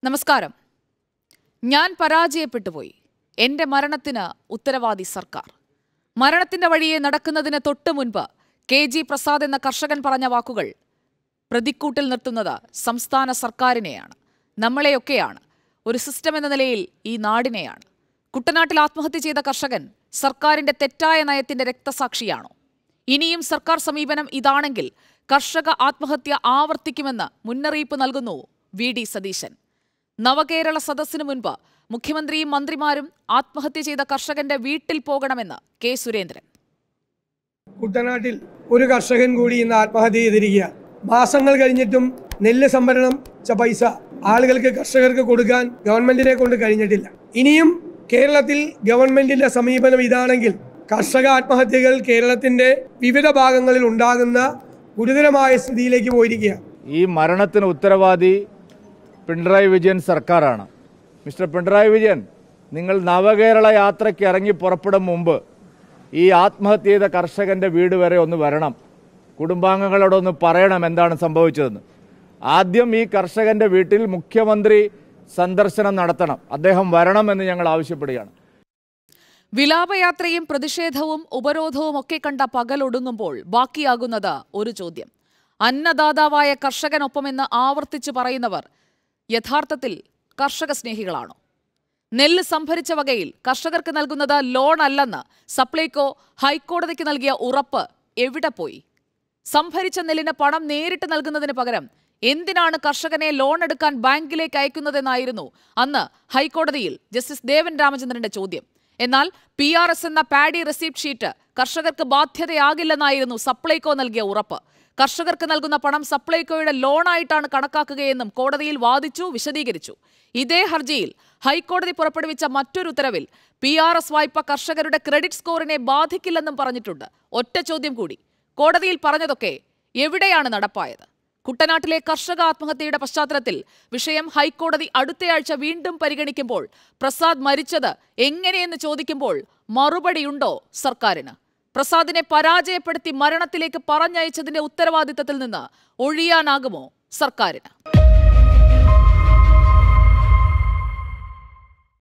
നമസ്കാരം ഞാൻ പരാജയപ്പെട്ടുപോയി എന്റെ മരണത്തിന് ഉത്തരവാദി സർക്കാർ മരണത്തിന്റെ വഴിയെ നടക്കുന്നതിന് തൊട്ടു മുൻപ് കെ ജി പ്രസാദ് എന്ന കർഷകൻ പറഞ്ഞ വാക്കുകൾ പ്രതിക്കൂട്ടിൽ നിർത്തുന്നത് സംസ്ഥാന സർക്കാരിനെയാണ് നമ്മളെയൊക്കെയാണ് ഒരു സിസ്റ്റം എന്ന നിലയിൽ ഈ നാടിനെയാണ് കുട്ടനാട്ടിൽ ആത്മഹത്യ ചെയ്ത കർഷകൻ സർക്കാരിന്റെ തെറ്റായ നയത്തിന്റെ രക്തസാക്ഷിയാണോ ഇനിയും സർക്കാർ സമീപനം ഇതാണെങ്കിൽ കർഷക ആത്മഹത്യ ആവർത്തിക്കുമെന്ന് മുന്നറിയിപ്പ് നൽകുന്നു വി ഡി സതീശൻ നവകേരള സദസ്സിനു മുൻപ് മുഖ്യമന്ത്രിയും മന്ത്രിമാരും ആത്മഹത്യ ചെയ്ത കർഷകന്റെ വീട്ടിൽ പോകണമെന്ന് കെ സുരേന്ദ്രൻ കുട്ടനാട്ടിൽ ഒരു കർഷകൻ കൂടി ഇന്ന് ആത്മഹത്യ ചെയ്തിരിക്കുക മാസങ്ങൾ കഴിഞ്ഞിട്ടും നെല്ല് സംഭരണം ച പൈസ ആളുകൾക്ക് കർഷകർക്ക് കൊടുക്കാൻ ഗവൺമെന്റിനെ കൊണ്ട് കഴിഞ്ഞിട്ടില്ല ഇനിയും കേരളത്തിൽ ഗവൺമെന്റിന്റെ സമീപനം ഇതാണെങ്കിൽ കർഷക ആത്മഹത്യകൾ കേരളത്തിന്റെ വിവിധ ഭാഗങ്ങളിൽ ഉണ്ടാകുന്ന ഗുരുതരമായ സ്ഥിതിയിലേക്ക് പോയിരിക്കുക ഈ മരണത്തിന് ഉത്തരവാദി പിണറായി വിജയൻ സർക്കാരാണ് മിസ്റ്റർ പിണറായി വിജയൻ നിങ്ങൾ നവകേരള യാത്രയ്ക്ക് ഇറങ്ങി പുറപ്പെടും മുമ്പ് ഈ ആത്മഹത്യ ചെയ്ത കർഷകന്റെ വീട് വരെ ഒന്ന് വരണം കുടുംബാംഗങ്ങളോടൊന്ന് പറയണം എന്താണ് സംഭവിച്ചതെന്ന് ആദ്യം ഈ കർഷകന്റെ വീട്ടിൽ മുഖ്യമന്ത്രി സന്ദർശനം നടത്തണം അദ്ദേഹം വരണമെന്ന് ഞങ്ങൾ ആവശ്യപ്പെടുകയാണ് വിലാപയാത്രയും പ്രതിഷേധവും ഉപരോധവും ഒക്കെ കണ്ട പകലൊടുങ്ങുമ്പോൾ ബാക്കിയാകുന്നത് ഒരു ചോദ്യം അന്നദാതാവായ കർഷകനൊപ്പമെന്ന് ആവർത്തിച്ചു പറയുന്നവർ യഥാർത്ഥത്തിൽ കർഷക സ്നേഹികളാണോ നെല്ല് സംഭരിച്ച വകയിൽ കർഷകർക്ക് നൽകുന്നത് ലോൺ അല്ലെന്ന് സപ്ലൈകോ ഹൈക്കോടതിക്ക് നൽകിയ ഉറപ്പ് എവിടെ പോയി സംഭരിച്ച നെല്ലിന് പണം നേരിട്ട് നൽകുന്നതിന് പകരം എന്തിനാണ് കർഷകനെ ലോൺ എടുക്കാൻ ബാങ്കിലേക്ക് അയക്കുന്നതെന്നായിരുന്നു അന്ന് ഹൈക്കോടതിയിൽ ജസ്റ്റിസ് ദേവൻ രാമചന്ദ്രന്റെ ചോദ്യം എന്നാൽ പി ആർ എസ് എന്ന പാഡി റെസിപ്റ്റ് ഷീറ്റ് കർഷകർക്ക് ബാധ്യതയാകില്ലെന്നായിരുന്നു സപ്ലൈകോ നൽകിയ ഉറപ്പ് കർഷകർക്ക് നൽകുന്ന പണം സപ്ലൈകോയുടെ ലോണായിട്ടാണ് കണക്കാക്കുകയെന്നും കോടതിയിൽ വാദിച്ചു വിശദീകരിച്ചു ഇതേ ഹർജിയിൽ ഹൈക്കോടതി പുറപ്പെടുവിച്ച മറ്റൊരു ഉത്തരവിൽ പി ആർ എസ് വായ്പ കർഷകരുടെ ക്രെഡിറ്റ് സ്കോറിനെ ബാധിക്കില്ലെന്നും പറഞ്ഞിട്ടുണ്ട് ഒറ്റ ചോദ്യം കൂടി കോടതിയിൽ പറഞ്ഞതൊക്കെ എവിടെയാണ് നടപ്പായത് കുട്ടനാട്ടിലെ കർഷക ആത്മഹത്യയുടെ പശ്ചാത്തലത്തിൽ വിഷയം ഹൈക്കോടതി അടുത്തയാഴ്ച വീണ്ടും പരിഗണിക്കുമ്പോൾ പ്രസാദ് മരിച്ചത് എങ്ങനെയെന്ന് ചോദിക്കുമ്പോൾ മറുപടിയുണ്ടോ സർക്കാരിന് പ്രസാദിനെ പരാജയപ്പെടുത്തി മരണത്തിലേക്ക് പറഞ്ഞയച്ചതിന്റെ ഉത്തരവാദിത്തത്തിൽ നിന്ന് ഒഴിയാനാകുമോ സർക്കാരിന്